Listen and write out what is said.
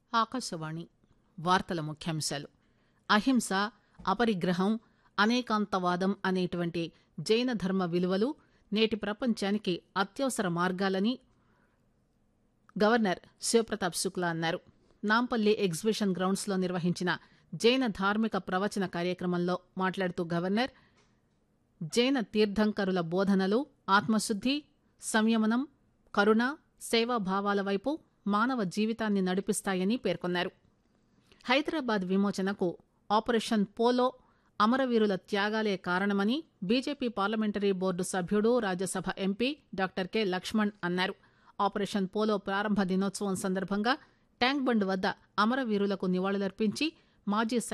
ఆకాశవాణి వార్తల ముఖ్యాంశాలు అహింస అపరిగ్రహం అనేకాంతవాదం అనేటువంటి జైన ధర్మ విలువలు నేటి ప్రపంచానికి అత్యవసర మార్గాలని గవర్నర్ శివప్రతాప్ శుక్లా అన్నారు నాంపల్లి ఎగ్జిబిషన్ గ్రౌండ్స్ లో నిర్వహించిన జైన ధార్మిక ప్రవచన కార్యక్రమంలో మాట్లాడుతూ గవర్నర్ జైన తీర్థంకరుల బోధనలు ఆత్మశుద్ది సంయమనం కరుణ సేవాభావాల వైపు మానవ జీవితాన్ని నడిపిస్తాయని పేర్కొన్నారు హైదరాబాద్ విమోచనకు ఆపరేషన్ పోలో అమరవీరుల త్యాగాలే కారణమని బీజేపీ పార్లమెంటరీ బోర్డు సభ్యుడు Rajya Sabha MP doctor K Laxman అన్నారు ఆపరేషన్ పోలో ప్రారంభ దినోత్సవం సందర్భంగా ట్యాంక్ బండ్ వద్ద అమరవీరులకు నివాళులర్పించి మాజీ